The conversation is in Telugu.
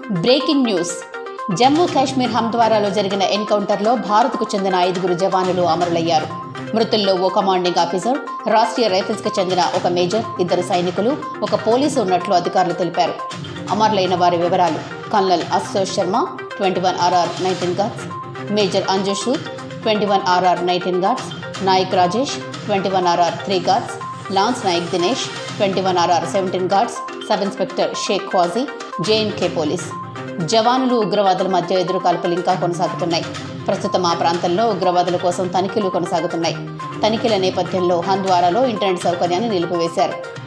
బ్రేకింగ్ న్యూస్ జమ్మూ కాశ్మీర్ హంద్వారాలో జరిగిన ఎన్కౌంటర్లో భారత్కు చెందిన ఐదుగురు జవానులు అమరులయ్యారు మృతుల్లో ఓ కమాండింగ్ ఆఫీసర్ రాష్ట్రీయ రైఫిల్స్కి చెందిన ఒక మేజర్ ఇద్దరు సైనికులు ఒక పోలీసు ఉన్నట్లు అధికారులు తెలిపారు అమరులైన వారి వివరాలు colonel Ashok Sharma twenty one RR nineteen guards major Anuj Sood twenty one RR nineteen guards Naik Rajesh twenty one RR three guards lance Naik Dinesh twenty one RR seventeen guards sub inspector Sheikh Khawaji JNK police జవానులు ఉగ్రవాదుల మధ్య ఎదురు కాల్పులు ఇంకా కొనసాగుతున్నాయి ప్రస్తుతం ఆ ప్రాంతంలో ఉగ్రవాదుల కోసం తనిఖీలు కొనసాగుతున్నాయి తనిఖీల నేపథ్యంలో హంద్వారాలో ఇంటర్నెట్ సౌకర్యాన్ని నిలిపివేశారు